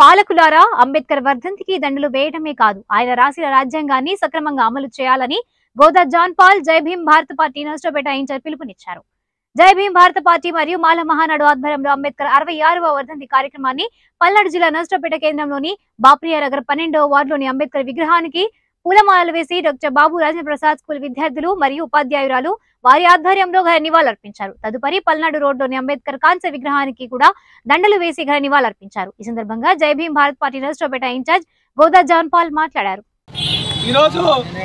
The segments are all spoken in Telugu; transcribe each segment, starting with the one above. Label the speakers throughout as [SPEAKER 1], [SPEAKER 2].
[SPEAKER 1] పాలకులారా అంబేద్కర్ వర్ధంతికి దండలు వేయడమే కాదు ఆయన రాసిన రాజ్యాంగాన్ని సక్రమంగా అమలు చేయాలని గోదా జాన్ పాల్ జై భీమ్ భారత పార్టీ నష్టపేట ఇన్ఛార్జ్ పిలుపునిచ్చారు జై భీమ్ భారత పార్టీ మరియు మాల మహానాడు ఆధ్వర్యంలో అంబేద్కర్ అరవై ఆరవ వర్ధంతి కార్యక్రమాన్ని పల్నాడు జిల్లా నష్టపేట కేంద్రంలోని బాప్రియ నగర్ పన్నెండవ వార్డులోని అంబేద్కర్ విగ్రహానికి పూలమాలలు వేసి డాక్టర్ బాబు రాజేంద్ర ప్రసాద్ స్కూల్ విద్యార్థులు మరియు ఉపాధ్యాయురాలు వారి ఆధ్వర్యంలో ఘన నివాళులర్పించారు తదుపరి పల్నాడు రోడ్లోని అంబేద్కర్ కాంస్య విగ్రహానికి కూడా దండలు వేసి ఘన నివాళులర్పించారు ఈ సందర్భంగా Jai Bhim Bharat party Nashtapeta in charge Goda John Paul మాట్లాడారు
[SPEAKER 2] ఈరోజు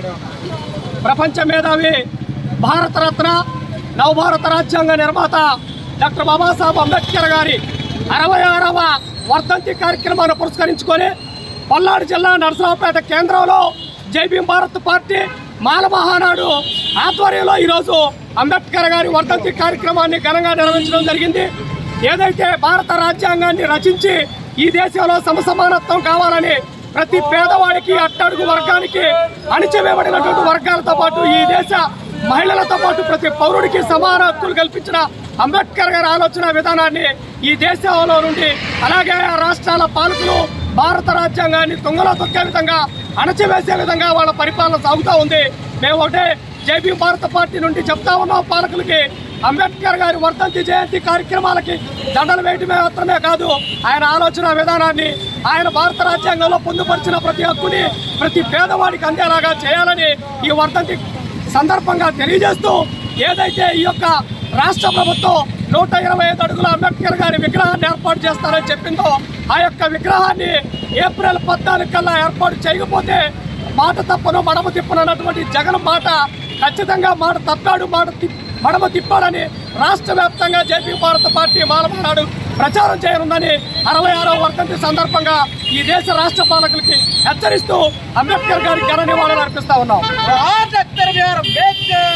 [SPEAKER 2] ప్రపంచ మేధావి భారతరత్న నవభారత రాజ్యాంగ నిర్మాత డాక్టర్ బాబాసాహెబ్ అంబేద్కర్ గారి అరవై ఆరవ వర్ధంతి కార్యక్రమాన్ని పురస్కరించుకొని పల్నాడు జిల్లా నరసరావుపేట కేంద్రంలో జై భీమ్ భారత్ పార్టీ మాల మహానాడు ఆధ్వర్యంలో ఈరోజు అంబేద్కర్ గారి వర్ధంతి కార్యక్రమాన్ని ఘనంగా నిర్వహించడం జరిగింది ఏదైతే భారత రాజ్యాంగాన్ని రచించి ఈ దేశంలో సమసమానత్వం కావాలని ప్రతి పేదవాడికి అట్టడుగు వర్గానికి అణిచివేయబడినటువంటి వర్గాలతో పాటు ఈ దేశ మహిళలతో పాటు ప్రతి పౌరుడికి సమాన హక్కులు కల్పించిన అంబేద్కర్ గారి ఆలోచన విధానాన్ని ఈ దేశంలో నుండి అలాగే ఆ రాష్ట్రాల పాలకులు భారత రాజ్యాంగాన్ని తుంగలో తొక్కే విధంగా అణచివేసే విధంగా వాళ్ళ పరిపాలన సాగుతూ ఉంది మేము ఒకటే జేపీ భారత పార్టీ నుండి చెప్తా ఉన్నాం పాలకులకి అంబేద్కర్ గారి వర్ధంతి జయంతి కార్యక్రమాలకి దండలు వేయటమే మాత్రమే కాదు ఆయన ఆలోచన విధానాన్ని ఆయన భారత రాజ్యాంగంలో పొందుపరిచిన ప్రతి హక్కుని ప్రతి పేదవాడికి అందేలాగా చేయాలని ఈ వర్ధంతి సందర్భంగా తెలియజేస్తూ ఏదైతే ఈ యొక్క రాష్ట్ర ప్రభుత్వం నూట ఇరవై ఐదు అడుగుల అంబేద్కర్ గారి విగ్రహాన్ని ఏర్పాటు చేస్తారని చెప్పిందో ఆ యొక్క విగ్రహాన్ని ఏప్రిల్ పద్నాలుగు కల్లా ఏర్పాటు చేయకపోతే మాట తప్పను మడమ తిప్పను అన్నటువంటి జగన్ మాట ఖచ్చితంగా మాట తప్పాడు మాట తి- మడమ తిప్పాడని రాష్ట్ర వ్యాప్తంగా జేపీ భారత పార్టీ మాలమన్నాడు ప్రచారం చేయనుందని అరవై ఆరవ వర్ధంతి సందర్భంగా ఈ దేశ రాష్ట్ర పాలకులకి హెచ్చరిస్తూ అంబేద్కర్ గారికి ఘన నివాళులు అర్పిస్తా ఉన్నాం